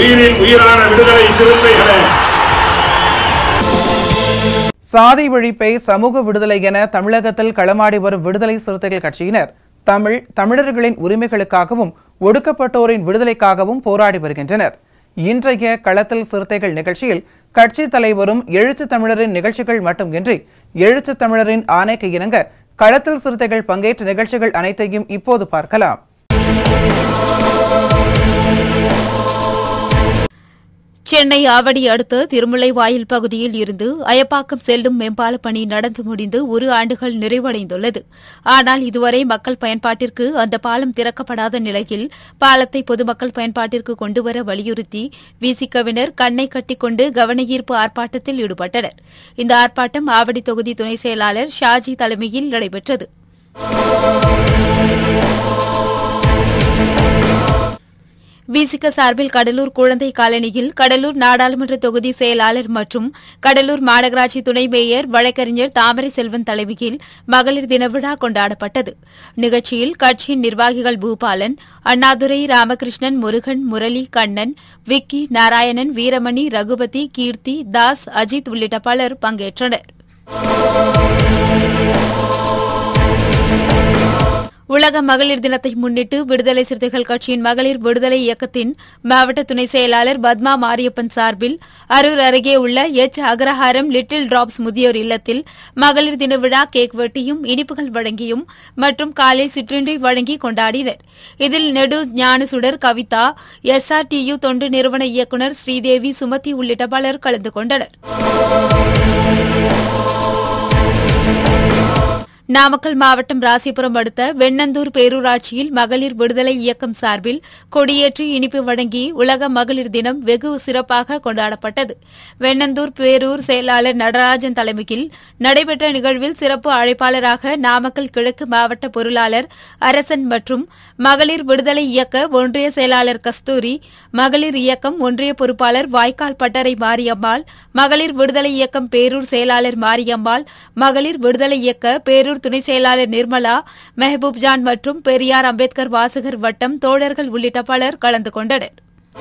உயிரின் உயிரான விடுதலை சிறுத்தைகளே சாதி ஒழிப்பை சமூக விடுதலை என தமிழகத்தில் களமாடி வரும் விடுதலை சிறுத்தைகள் கட்சியினர் தமிழ் தமிழர்களின் உரிமைகளுக்காகவும் ஒடுக்கப்பட்டோரின் விடுதலைக்காகவும் போராடி வருகின்றனர் இன்றைய களத்தில் சிறுத்தைகள் நிகழ்ச்சியில் கட்சி தலைவரும் எழுத்து தமிழரின் நிகழ்ச்சிகள் மட்டுமின்றி எழுத்து தமிழரின் ஆணைக்கு இணங்க களத்தில் சிறுத்தைகள் பங்கேற்ற நிகழ்ச்சிகள் அனைத்தையும் இப்போது பார்க்கலாம் சென்னை ஆவடி அடுத்த திருமுல்லைவாயில் பகுதியில் இருந்து அயப்பாக்கம் செல்லும் மேம்பால பணி நடந்து முடிந்து ஒரு ஆண்டுகள் நிறைவடைந்துள்ளது ஆனால் இதுவரை மக்கள் பயன்பாட்டிற்கு அந்த பாலம் திறக்கப்படாத நிலையில் பாலத்தை பொதுமக்கள் பயன்பாட்டிற்கு கொண்டுவர வலியுறுத்தி விசிகவினர் கண்ணை கட்டிக்கொண்டு கவனஈர்ப்பு ஆர்ப்பாட்டத்தில் ஈடுபட்டனர் இந்த ஆர்ப்பாட்டம் ஆவடி தொகுதி துணை செயலாளர் ஷாஜி தலைமையில் நடைபெற்றது விசிக சார்பில் கடலூர் குழந்தை காலனியில் கடலூர் நாடாளுமன்ற தொகுதி செயலாளர் மற்றும் கடலூர் மாநகராட்சி துணை மேயர் வழக்கறிஞர் தாமரை செல்வன் தலைமையில் மகளிர் தின விழா கொண்டாடப்பட்டது நிகழ்ச்சியில் கட்சியின் நிர்வாகிகள் பூபாலன் அண்ணாதுரை ராமகிருஷ்ணன் முருகன் முரளி கண்ணன் விக்கி நாராயணன் வீரமணி ரகுபதி கீர்த்தி தாஸ் அஜித் உள்ளிட்ட பலர் பங்கேற்றனர் உலக மகளிர் தினத்தை முன்னிட்டு விடுதலை சிறுத்தைகள் கட்சியின் மகளிர் விடுதலை இயக்கத்தின் மாவட்ட துணை செயலாளர் பத்மா மாரியப்பன் சார்பில் அரூர் அருகே உள்ள எச் அக்ரஹாரம் லிட்டில் டிராப்ஸ் முதியோர் இல்லத்தில் மகளிர் தின விழா கேக் வெட்டியும் இனிப்புகள் வழங்கியும் மற்றும் காலை சிற்றுண்டி வழங்கி கொண்டாடினர் இதில் நெடு ஞானசுடர் கவிதா எஸ்ஆர்டியு தொண்டு நிறுவன இயக்குநர் ஸ்ரீதேவி சுமதி உள்ளிட்ட பலர் கலந்து கொண்டனர் நாமக்கல் மாவட்டம் ராசிபுரம் அடுத்த வெண்ணந்தூர் பேரூராட்சியில் மகளிர் விடுதலை இயக்கம் சார்பில் கொடியேற்றி இனிப்பு வழங்கி உலக மகளிர் தினம் வெகு சிறப்பாக கொண்டாடப்பட்டது வெண்ணந்தூர் பேரூர் செயலாளர் நடராஜன் தலைமையில் நடைபெற்ற நிகழ்வில் சிறப்பு அழைப்பாளராக நாமக்கல் கிழக்கு மாவட்ட பொருளாளர் அரசன் மற்றும் மகளிர் விடுதலை இயக்க ஒன்றிய செயலாளர் கஸ்தூரி மகளிர் இயக்கம் ஒன்றிய பொறுப்பாளர் வாய்க்கால் பட்டறை மாரியம்மாள் மகளிர் விடுதலை இயக்கம் பேரூர் செயலாளர் மாரியம்மாள் மகளிர் விடுதலை இயக்க பேரூர் துணை செயலாளர் நிர்மலா மெஹபூப் ஜான் மற்றும் பெரியார் அம்பேத்கர் வாசகர் வட்டம் தோழர்கள் உள்ளிட்ட பலர் கலந்து கொண்டனர்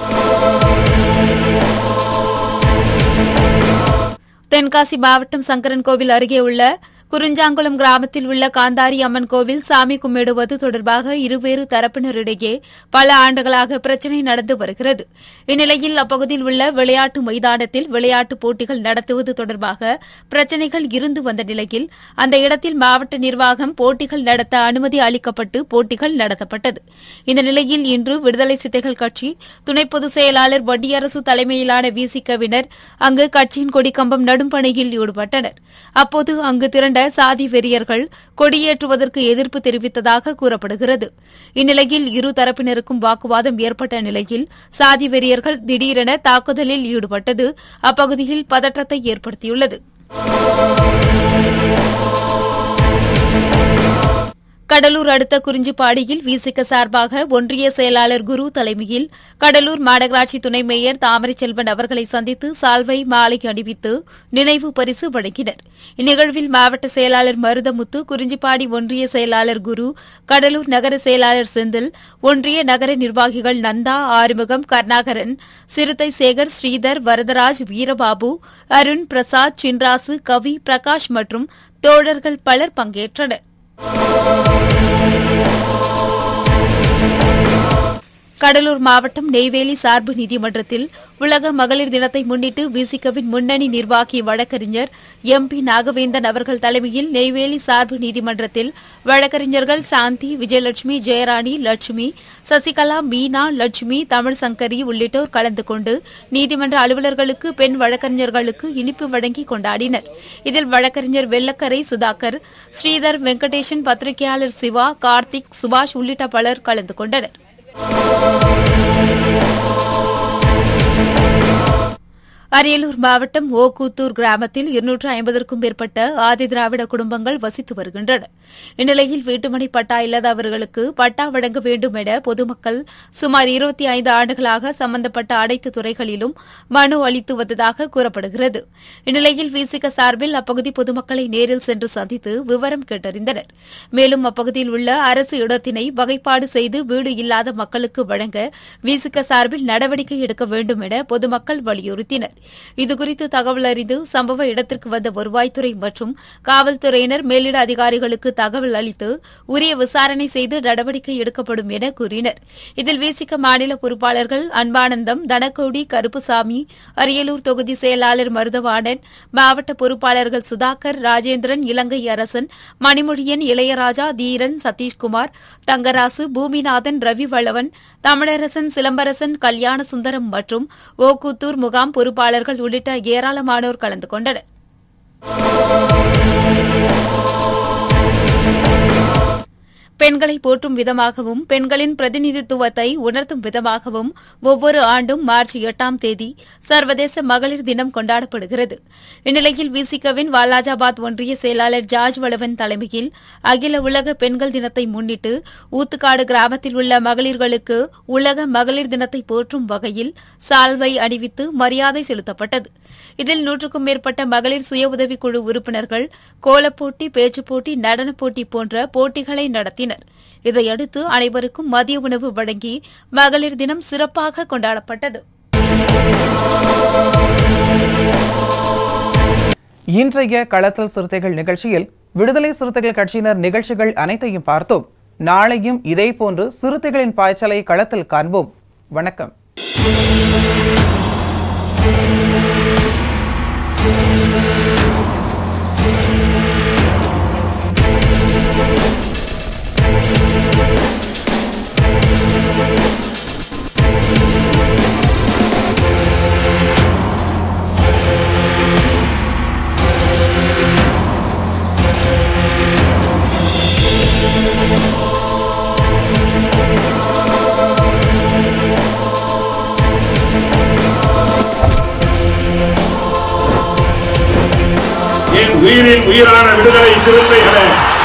தென்காசி மாவட்டம் சங்கரன் கோவில் அருகே உள்ள குறிஞ்சாங்குளம் கிராமத்தில் உள்ள காந்தாரி அம்மன் கோவில் சாமி கும்பிடுவது தொடர்பாக இருவேறு தரப்பினரிடையே பல ஆண்டுகளாக பிரச்சினை நடந்து வருகிறது இந்நிலையில் அப்பகுதியில் உள்ள விளையாட்டு மைதானத்தில் விளையாட்டுப் போட்டிகள் நடத்துவது தொடர்பாக பிரச்சினைகள் இருந்து வந்த நிலையில் அந்த இடத்தில் மாவட்ட நிர்வாகம் போட்டிகள் நடத்த அனுமதி அளிக்கப்பட்டு போட்டிகள் நடத்தப்பட்டது இந்த நிலையில் இன்று விடுதலை சித்தைகள் கட்சி துணை பொதுச் செயலாளர் வண்டியரசு தலைமையிலான விசிகவினர் அங்கு கட்சியின் கொடிக்கம்பம் நடும் பணியில் ஈடுபட்டனர் அப்போது அங்கு திரண்ட சாதி வெறியர்கள் கொடியேற்றுவதற்கு எதிர்ப்பு தெரிவித்ததாக கூறப்படுகிறது இந்நிலையில் இரு தரப்பினருக்கும் வாக்குவாதம் ஏற்பட்ட நிலையில் சாதி வெறியர்கள் திடீரென தாக்குதலில் ஈடுபட்டது அப்பகுதியில் பதற்றத்தை ஏற்படுத்தியுள்ளது கடலூர் அடுத்த குறிஞ்சிப்பாடியில் விசிக சார்பாக ஒன்றிய செயலாளர் குரு தலைமையில் கடலூர் மாநகராட்சி துணை மேயர் தாமரை செல்வன் அவர்களை சந்தித்து சால்வை மாலை அணிவித்து நினைவு பரிசு வழங்கினர் இந்நிகழ்வில் மாவட்ட செயலாளர் மருதமுத்து குறிஞ்சிப்பாடி ஒன்றிய செயலாளர் குரு கடலூர் நகர செயலாளர் செந்தில் ஒன்றிய நகர நிர்வாகிகள் நந்தா ஆறுமுகம் கருணாகரன் சிறுத்தை சேகர் ஸ்ரீதர் வரதராஜ் வீரபாபு அருண் பிரசாத் சின்ராசு கவி பிரகாஷ் மற்றும் தோழர்கள் பலர் பங்கேற்றனர் கடலூர் மாவட்டம் நெய்வேலி சார்பு நீதிமன்றத்தில் உலக மகளிர் தினத்தை முன்னிட்டு விசிகவின் முன்னணி நிர்வாகி வழக்கறிஞர் எம் பி நாகவேந்தன் அவர்கள் தலைமையில் நெய்வேலி சார்பு நீதிமன்றத்தில் வழக்கறிஞர்கள் சாந்தி விஜயலட்சுமி ஜெயராணி லட்சுமி சசிகலா மீனா லட்சுமி தமிழ் சங்கரி உள்ளிட்டோர் கலந்து கொண்டு நீதிமன்ற அலுவலர்களுக்கு பெண் வழக்கறிஞர்களுக்கு இனிப்பு வழங்கி கொண்டாடினர் இதில் வழக்கறிஞர் வெள்ளக்கரை சுதாகர் ஸ்ரீதர் வெங்கடேசன் பத்திரிகையாளர் சிவா கார்த்திக் சுபாஷ் உள்ளிட்ட பலர் கலந்து கொண்டனர் அரியலூர் மாவட்டம் ஓக்கூத்தூர் கிராமத்தில் இருநூற்று ஐம்பதற்கும் மேற்பட்ட ஆதி திராவிட குடும்பங்கள் வசித்து வருகின்றன இந்நிலையில் வீட்டுமனை பட்டா இல்லாதவர்களுக்கு பட்டா வழங்க வேண்டும் என பொதுமக்கள் சுமார் இருபத்தி ஐந்து ஆண்டுகளாக சம்பந்தப்பட்ட அனைத்து துறைகளிலும் மனு அளித்து வந்ததாக கூறப்படுகிறது இந்நிலையில் விசிக சார்பில் அப்பகுதி பொதுமக்களை நேரில் சென்று சந்தித்து விவரம் கேட்டறிந்தனர் மேலும் அப்பகுதியில் உள்ள அரசு இடத்தினை வகைப்பாடு செய்து வீடு இல்லாத மக்களுக்கு வழங்க விசிக சார்பில் நடவடிக்கை எடுக்க வேண்டும் என பொதுமக்கள் வலியுறுத்தினர் இதுகுறித்து தகவல் அறிந்து சம்பவ இடத்திற்கு வந்த வருவாய்த்துறை மற்றும் காவல்துறையினர் மேலிட அதிகாரிகளுக்கு தகவல் அளித்து உரிய விசாரணை செய்து நடவடிக்கை எடுக்கப்படும் என கூறினர் இதில் விசிக மாநில பொறுப்பாளர்கள் அன்பானந்தம் தனக்கோடி கருப்புசாமி அரியலூர் தொகுதி செயலாளர் மருதவாணன் மாவட்ட பொறுப்பாளர்கள் சுதாகர் ராஜேந்திரன் இலங்கை அரசன் மணிமொழியன் இளையராஜா தீரன் சதீஷ்குமார் தங்கராசு பூமிநாதன் ரவி வளவன் தமிழரசன் சிலம்பரசன் கல்யாண சுந்தரம் மற்றும் ஓக்கூத்தூர் முகாம் பொறுப்பாளர்கள் உள்ளிட்ட ஏராளமானோர் கலந்து கொண்டனர் பெண்களை போற்றும் விதமாகவும் பெண்களின் பிரதிநிதித்துவத்தை உணர்த்தும் விதமாகவும் ஒவ்வொரு ஆண்டும் மார்ச் எட்டாம் தேதி சர்வதேச மகளிர் தினம் கொண்டாடப்படுகிறது இந்நிலையில் விசிகவின் வாலாஜாபாத் ஒன்றிய செயலாளர் ஜார்ஜ் வளவன் தலைமையில் அகில உலக பெண்கள் தினத்தை முன்னிட்டு ஊத்துக்காடு கிராமத்தில் உள்ள மகளிர்களுக்கு உலக மகளிர் தினத்தை போற்றும் வகையில் சால்வை அணிவித்து மரியாதை செலுத்தப்பட்டது இதில் நூற்றுக்கும் மேற்பட்ட மகளிர் சுய உதவிக்குழு உறுப்பினர்கள் கோலப்போட்டி பேச்சுப் போட்டி நடனப் போட்டி போன்ற போட்டிகளை நடத்தினர் இதையடுத்து அனைவருக்கும் மதிய உணவு வழங்கி மகளிர் தினம் சிறப்பாக கொண்டாடப்பட்டது இன்றைய களத்தல் சிறுத்தைகள் நிகழ்ச்சியில் விடுதலை சிறுத்தைகள் கட்சியினர் நிகழ்ச்சிகள் அனைத்தையும் பார்த்தோம் நாளையும் இதேபோன்று சிறுத்தைகளின் பாய்ச்சலை களத்தில் காண்போம் வணக்கம் என் உயிரின் உயிரான விடுதலை சிறுத்தைகளே